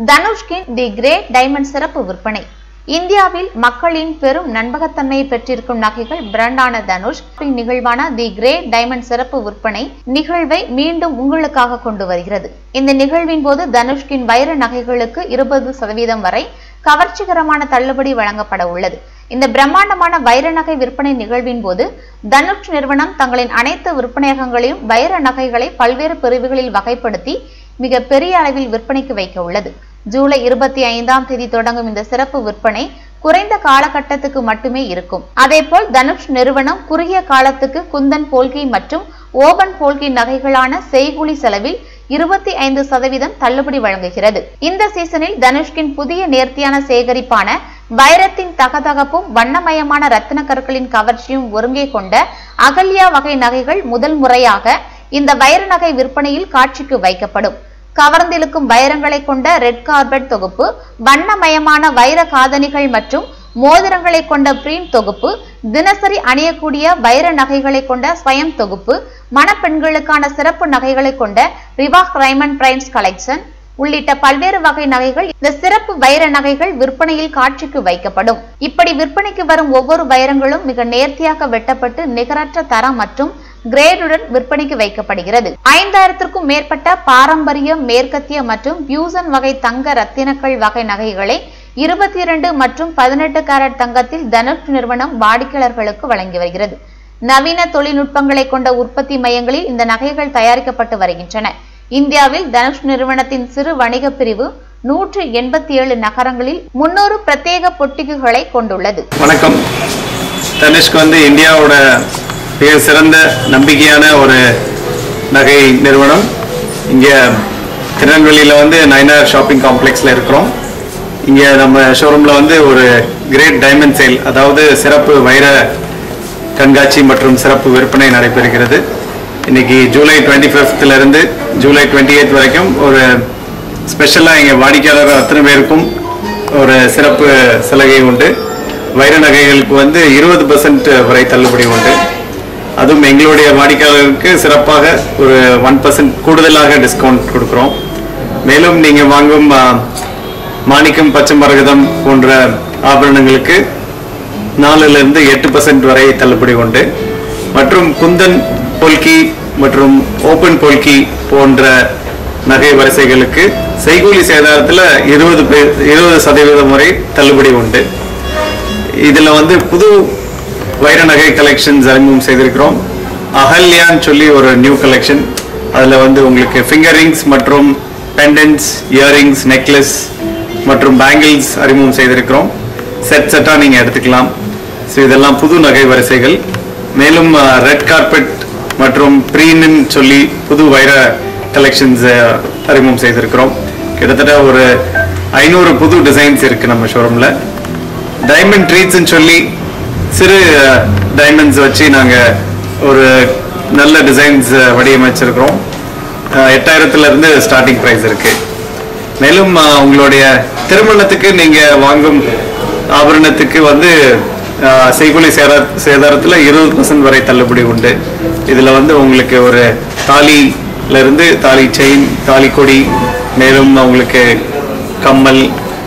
தனுஷ்கின் தி great diamond சிறப்பு விற்பனை இந்தியாவில் மக்களின் பெரும் நண்பகத்தன்மையை பெற்றிருக்கும் நகைகள் பிராண்டான தனுஷ் நிகழ்வான தி கிரேட் டைமண்ட் சிறப்பு விற்பனை நிகழ்வை மீண்டும் உங்களுக்காக கொண்டு வருகிறது இந்த நிகழ்வின் போது தனுஷ்கின் வைர நகைகளுக்கு இருபது சதவீதம் வரை கவர்ச்சிகரமான தள்ளுபடி வழங்கப்பட உள்ளது இந்த பிரம்மாண்டமான வைர நகை விற்பனை நிகழ்வின் போது தனுஷ் நிறுவனம் தங்களின் அனைத்து விற்பனையகங்களையும் வைர நகைகளை பல்வேறு பிரிவுகளில் வகைப்படுத்தி மிக பெரிய அளவில் விற்பனைக்கு வைக்க உள்ளது ஜூலை இருபத்தி ஐந்தாம் தேதி தொடங்கும் இந்த சிறப்பு விற்பனை குறைந்த காலகட்டத்துக்கு மட்டுமே இருக்கும் அதேபோல் தனுஷ் நிறுவனம் குறுகிய காலத்துக்கு குந்தன் போல்கி மற்றும் ஓபன் போல்கி நகைகளான செய்கூலி செலவில் இருபத்தி ஐந்து சதவீதம் தள்ளுபடி வழங்குகிறது இந்த சீசனில் தனுஷ்கின் புதிய நேர்த்தியான சேகரிப்பான வைரத்தின் தகதகப்பும் வண்ணமயமான ரத்தின கற்களின் கவர்ச்சியும் ஒருங்கே கொண்ட அகல்யா வகை நகைகள் முதல் முறையாக இந்த வைர நகை விற்பனையில் காட்சிக்கு வைக்கப்படும் கவர்ந்திழுக்கும் வைரங்களை கொண்ட ரெட் கார்பெட் தொகுப்பு வண்ணமயமான வைர காதணிகள் மற்றும் மோதிரங்களை கொண்ட பிரீம் தொகுப்பு தினசரி அணியக்கூடிய வைர நகைகளை கொண்ட ஸ்வயம் தொகுப்பு மணப்பெண்களுக்கான சிறப்பு நகைகளை கொண்ட ரிவாக் ரைமண்ட் பிரைன்ஸ் கலெக்ஷன் உள்ளிட்ட பல்வேறு வகை நகைகள் இந்த சிறப்பு வைர நகைகள் விற்பனையில் காட்சிக்கு வைக்கப்படும் இப்படி விற்பனைக்கு வரும் ஒவ்வொரு வைரங்களும் மிக நேர்த்தியாக வெட்டப்பட்டு நிகரற்ற தரம் மற்றும் கிரேடுடன் விற்பனைக்கு வைக்கப்படுகிறது ஐந்தாயிரத்திற்கும் மேற்பட்ட பாரம்பரிய மேற்கத்திய மற்றும் பியூசன் வகை தங்க ரத்தினக்கள் வகை நகைகளை இருபத்தி இரண்டு மற்றும் பதினெட்டு கேரட் தங்கத்தில் தனுஷ் நிறுவனம் வாடிக்கையாளர்களுக்கு வழங்கி வருகிறது நவீன தொழில்நுட்பங்களை கொண்ட உற்பத்தி மையங்களில் இந்த நகைகள் தயாரிக்கப்பட்டு வருகின்றன இந்தியாவில் தனுஷ் நிறுவனத்தின் சிறு வணிக பிரிவு நூற்று எண்பத்தி ஏழு நகரங்களில் முன்னூறு பிரத்யேக பொட்டிக்குகளை கொண்டுள்ளது வணக்கம் தனுஷ்க்கு வந்து இந்தியாவோட மிக சிறந்த நம்பிக்கையான ஒரு நகை நிறுவனம் இங்கே திருநெல்வேலியில் வந்து நைனார் ஷாப்பிங் காம்ப்ளெக்ஸில் இருக்கிறோம் இங்கே நம்ம ஷோரூமில் வந்து ஒரு கிரேட் டைமண்ட் சேல் அதாவது சிறப்பு வைர கண்காட்சி மற்றும் சிறப்பு விற்பனை நடைபெறுகிறது இன்னைக்கு ஜூலை டுவெண்ட்டி இருந்து ஜூலை டுவெண்ட்டி எய்த் வரைக்கும் ஒரு ஸ்பெஷலாக இங்கே வாடிக்கையாளர் அத்தனை பேருக்கும் ஒரு சிறப்பு சலுகை உண்டு வைர நகைகளுக்கு வந்து இருபது பர்சன்ட் வரை தள்ளுபடி உண்டு அதுவும் எங்களுடைய வாடிக்கையாளருக்கு சிறப்பாக ஒரு ஒன் பர்சன்ட் கூடுதலாக டிஸ்கவுண்ட் கொடுக்குறோம் மேலும் நீங்கள் வாங்கும் ஆ, மாணிக்கம் பச்சை மரகதம் போன்ற ஆபரணங்களுக்கு நாலுல இருந்து எட்டு பர்சன்ட் வரை தள்ளுபடி உண்டு மற்றும் குந்தன் பொல்கி மற்றும் ஓபன் பொல்கி போன்ற நகை வரிசைகளுக்கு செய்கூலி சேதாரத்தில் இருபது இருபது சதவீதம் வரை தள்ளுபடி உண்டு இதில் வந்து புது வைர நகை கலெக்ஷன்ஸ் அறிமுகம் செய்திருக்கிறோம் அகல்யான்னு சொல்லி ஒரு நியூ கலெக்ஷன் அதில் வந்து உங்களுக்கு ஃபிங்கர் ரிங்ஸ் மற்றும் பெண்டன்ஸ் இயரிங்ஸ் நெக்லஸ் மற்றும் பேங்கிள்ஸ் அறிமுகம் செய்திருக்கிறோம் செட் செட்டாக நீங்கள் எடுத்துக்கலாம் ஸோ இதெல்லாம் புது நகை வரிசைகள் மேலும் ரெட் கார்பெட் மற்றும் ப்ரீன்னு சொல்லி புது வைர கலெக்ஷன்ஸ் அறிமுகம் செய்திருக்கிறோம் கிட்டத்தட்ட ஒரு ஐநூறு புது டிசைன்ஸ் இருக்கு நம்ம ஷோரூமில் டைமண்ட் ட்ரீட்ஸ்னு சொல்லி சிறு டைமண்ட்ஸ் வச்சு நாங்கள் ஒரு நல்ல டிசைன்ஸ் வடிவமைச்சிருக்கிறோம் அஹ், எட்டாயிரத்துல இருந்து ஸ்டார்டிங் ப்ரைஸ் இருக்கு மேலும் அஹ், உங்களுடைய திருமணத்துக்கு நீங்கள் வாங்கும் ஆபரணத்துக்கு வந்து அஹ், செய்கூலி சேர சேதாரத்தில் இருபது பர்சன்ட் வரை தள்ளுபடி உண்டு இதில் வந்து உங்களுக்கு ஒரு தாலில இருந்து தாலி செயின் தாலி கொடி மேலும் உங்களுக்கு கம்மல்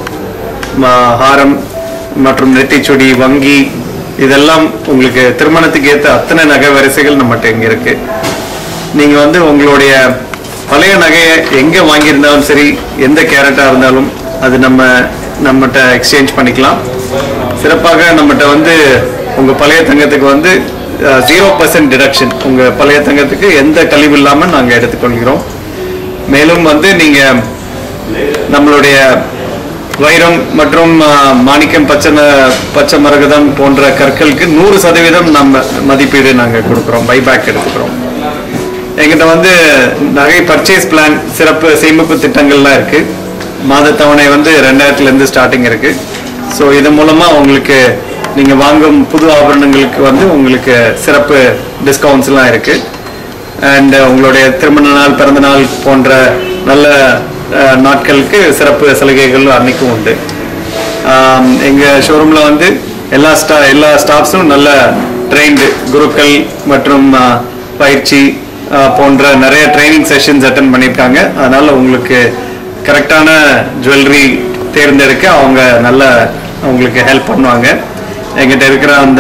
ம- ஹாரம் மற்றும் நெத்திச்சுடி வங்கி இதெல்லாம் உங்களுக்கு திருமணத்துக்கு ஏற்ற அத்தனை நகை வரிசைகள் நம்மகிட்ட இங்க இருக்கு நீங்க வந்து உங்களுடைய பழைய நகையை எங்க வாங்கியிருந்தாலும் சரி எந்த கேரட்டா இருந்தாலும் அது நம்ம நம்மகிட்ட எக்ஸ்சேஞ்ச் பண்ணிக்கலாம் சிறப்பாக நம்மகிட்ட வந்து உங்க பழைய தங்கத்துக்கு வந்து ஜீரோ பர்சன்ட் டிடக்ஷன் உங்க பழைய தங்கத்துக்கு எந்த கழிவு இல்லாம நாங்க எடுத்துக்கொள்கிறோம் மேலும் வந்து நீங்க நம்மளுடைய வைரம் மற்றும் ஆ, மாணிக்கம் பச்சை ம- பச்சை மரகதம் போன்ற கற்களுக்கு நூறு சதவீதம் நம்ம மதிப்பீடு நாங்கள் கொடுக்குறோம் பைபேக் எடுத்துக்கிறோம் எங்கிட்ட வந்து நகை பர்ச்சேஸ் பிளான் சிறப்பு சேமிப்பு திட்டங்கள்லாம் இருக்கு மாத தவணை வந்து ரெண்டாயிரத்துல இருந்து ஸ்டார்டிங் இருக்கு ஸோ இது மூலமா உங்களுக்கு நீங்க வாங்கும் புது ஆபரணங்களுக்கு வந்து உங்களுக்கு சிறப்பு டிஸ்கவுண்ட்ஸ்லாம் இருக்கு அண்ட் உங்களுடைய திருமண நாள் பிறந்த நாள் போன்ற நல்ல அஹ், நாட்களுக்கு சிறப்பு சலுகைகள் அன்னைக்கும் உண்டு ஆம், எங்க ஷோரூம்ல வந்து எல்லா ஸ்டா எல்லா ஸ்டாஃப்ஸும் நல்ல ட்ரெயின்டு குருக்கள் மற்றும் ஆ, பயிற்சி ஆ, போன்ற நிறைய ட்ரைனிங் செஷன்ஸ் அட்டன் பண்ணியிருக்காங்க அதனால உங்களுக்கு கரெக்டான ஜுவல்லரி தேர்ந்தெடுக்க அவங்க நல்ல உங்களுக்கு ஹெல்ப் பண்ணுவாங்க எங்கிட்ட இருக்கிற அந்த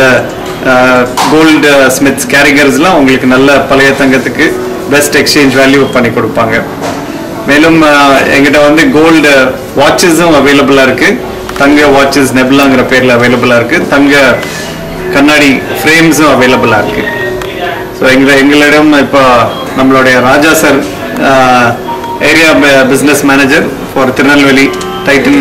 கோல்டு ஸ்மித்ஸ் கேரிகர்ஸ்லாம் உங்களுக்கு நல்ல பழைய தங்கத்துக்கு பெஸ்ட் எக்ஸ்சேஞ்ச் வேல்யூ பண்ணி கொடுப்பாங்க மேலும் அஹ், எங்கிட்ட வந்து கோல்டு வாட்சஸும் அவைலபிளாக இருக்கு தங்க வாட்சஸ் நெப்லாங்கிற பேரில் அவைலபிளாக இருக்கு தங்க கண்ணாடி ஃப்ரேம்ஸும் அவைலபிளாக இருக்கு ஸோ எங்களை எங்களிடம் இப்போ நம்மளுடைய Raja sir area business manager for Tirunelveli Titan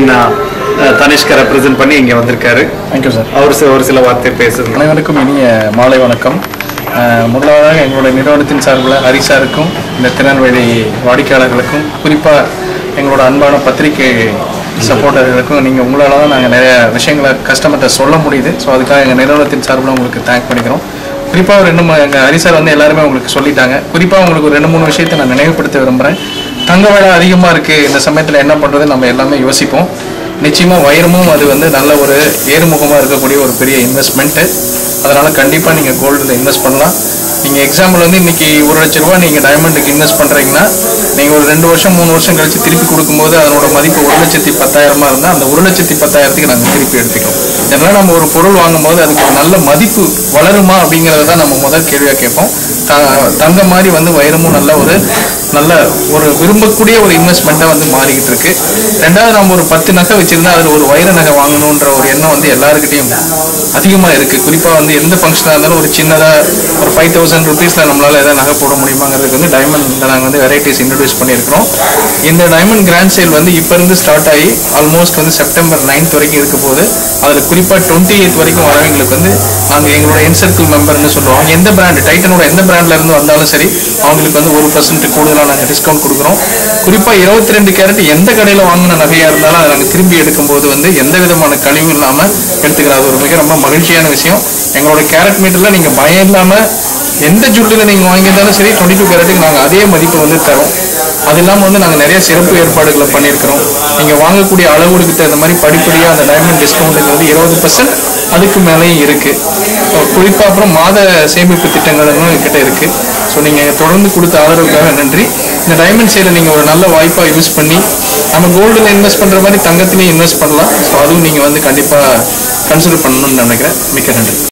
தனிஷ்கை ரெப்ரசென்ட் பண்ணி இங்கே வந்திருக்காரு தேங்க்யூ சார் அவர் சி- ஒரு சில வார்த்தை பேசுங்க அனைவருக்கும் இனிய மாலை வணக்கம் அஹ், முதலாவதாக எங்களுடைய நிறுவனத்தின் சார்பில் ஹரி சாருக்கும் இந்த திருநெல்வேலி வாடிக்கையாளர்களுக்கும் குறிப்பாக எங்களோட அன்பான பத்திரிகை சப்போர்ட்டர்களுக்கும் நீங்கள் உங்களால் தான் நாங்கள் நிறைய விஷயங்களை கஸ்டமர்கிட்ட சொல்ல முடியுது ஸோ அதுக்காக எங்கள் நிறுவனத்தின் சார்பில் உங்களுக்கு தேங்க் பண்ணிக்கிறோம் குறிப்பாக ஒரு ரெண்டு மூ- எங்கள் ஹரி சார் வந்து எல்லாருமே உங்களுக்கு சொல்லிட்டாங்க குறிப்பாக உங்களுக்கு ஒரு ரெண்டு மூணு விஷயத்தை நான் நினைவுபடுத்த விரும்புகிறேன் தங்க விலை அதிகமாக இருக்குது இந்த சமயத்தில் என்ன பண்ணுறது நம்ம எல்லாமே யோசிப்போம் நிச்சயமா வைரமும் அது வந்து நல்ல ஒரு ஏறுமுகமாக இருக்கக்கூடிய ஒரு பெரிய இன்வெஸ்ட்மெண்ட்டு அதனால கண்டிப்பாக நீங்கள் கோல்டில் இன்வெஸ்ட் பண்ணலாம் நீங்கள் எக்ஸாம்பிள் வந்து இன்னைக்கு ஒரு லட்ச ரூபா நீங்கள் டைமண்டுக்கு இன்வெஸ்ட் பண்ணுறீங்கன்னா நீங்கள் ஒரு ரெண்டு வருஷம் மூணு வருஷம் கழிச்சு திருப்பி கொடுக்கும்போது அதனோட மதிப்பு ஒரு லட்சத்தி பத்தாயிரமா இருந்தால் அந்த ஒரு லட்சத்தி பத்தாயிரத்துக்கு நாங்கள் திருப்பி எடுத்துக்கிறோம் இதனால் நம்ம ஒரு பொருள் வாங்கும்போது அதுக்கு ஒரு நல்ல மதிப்பு வளருமா அப்படிங்கிறத தான் நம்ம முதல் கேள்வியாக கேட்போம் த- தங்கம் மாதிரி வந்து வைரமும் நல்ல ஒரு நல்ல ஒரு விரும்பக்கூடிய ஒரு இன்வெஸ்ட்மெண்ட்டாக வந்து மாறிக்கிட்டு இருக்கு ரெண்டாவது நம்ம ஒரு பத்து நகை வச்சிருந்தா அதில் ஒரு வைர நகை வாங்கணுன்ற ஒரு எண்ணம் வந்து எல்லாருக்கிட்டையும் அதிகமாக இருக்கு குறிப்பாக வந்து எந்த ஃபங்க்ஷனாக இருந்தாலும் ஒரு சின்னதாக ஒரு ஃபைவ் தௌசண்ட் ருபீஸில் நம்மளால எதாவது நகை போட முடியுமாங்கிறதுக்கு வந்து டைமண்ட் நாங்கள் வந்து வெரைட்டிஸ் இன்ட்ரடியூஸ் பண்ணியிருக்கிறோம் இந்த டைமண்ட் கிராண்ட் சேல் வந்து இப்போ இருந்து ஸ்டார்ட் ஆகி ஆல்மோஸ்ட் வந்து செப்டம்பர் 9th வரைக்கும் இருக்க போது அதில் குறிப்பாக டுவெண்ட்டி எய்த் வரைக்கும் வரவங்களுக்கு வந்து நாங்கள் எங்களோட என் சர்க்கிள் மெம்பர்னு சொல்லுவோம் அவங்க எந்த பிராண்ட் டைட்டனோட எந்த பிராண்ட்ல இருந்து வந்தாலும் சரி அவங்களுக்கு வந்து ஒரு பர்சன்ட் கூடுதலாக நாங்கள் டிஸ்கவுண்ட் கொடுக்குறோம் குறிப்பாக இருபத்தி ரெண்டு கேரட் எந்த கடையில் வாங்கின நகையாக இருந்தாலும் அதை நாங்கள் திரும்பி எடுக்கும்போது வந்து எந்த விதமான கழிவும் இல்லாமல் எடுத்துக்கிறோம் அது ஒரு மிக ரொம்ப மகிழ்ச்சியான விஷயம் எங்களோட கேரட் மீட்டரில் நீங்கள் பயம் இல்லாமல் எந்த ஜுவல்லரியில் நீங்கள் வாங்கியிருந்தாலும் சரி டுவெண்ட்டி டூ கேரட்டுக்கு நாங்கள் அதே மதிப்பு வந்து தரோம் அது இல்லாமல் வந்து நாங்கள் நிறைய சிறப்பு ஏற்பாடுகளை பண்ணியிருக்கிறோம் நீங்கள் வாங்கக்கூடிய அளவுகளுக்கு தகுந்த மாதிரி படிப்படியாக அந்த டைமண்ட் டிஸ்கவுண்ட்டுக்கு வந்து இருபது பர்சன்ட் அதுக்கு மேலேயும் இருக்குது குறிப்பாக அப்புறம் மாத சேமிப்பு திட்டங்களும் என்கிட்ட இருக்குது ஸோ நீங்கள் தொடர்ந்து கொடுத்த ஆதரவுக்காக நன்றி இந்த டைமண்ட் சேலை நீங்கள் ஒரு நல்ல வாய்ப்பாக யூஸ் பண்ணி நம்ம கோல்டில் இன்வெஸ்ட் பண்ணுற மாதிரி தங்கத்திலையும் இன்வெஸ்ட் பண்ணலாம் ஸோ அதுவும் நீங்கள் வந்து கண்டிப்பாக கன்சிடர் பண்ணணும்னு நினைக்கிறேன் மிக்க நன்றி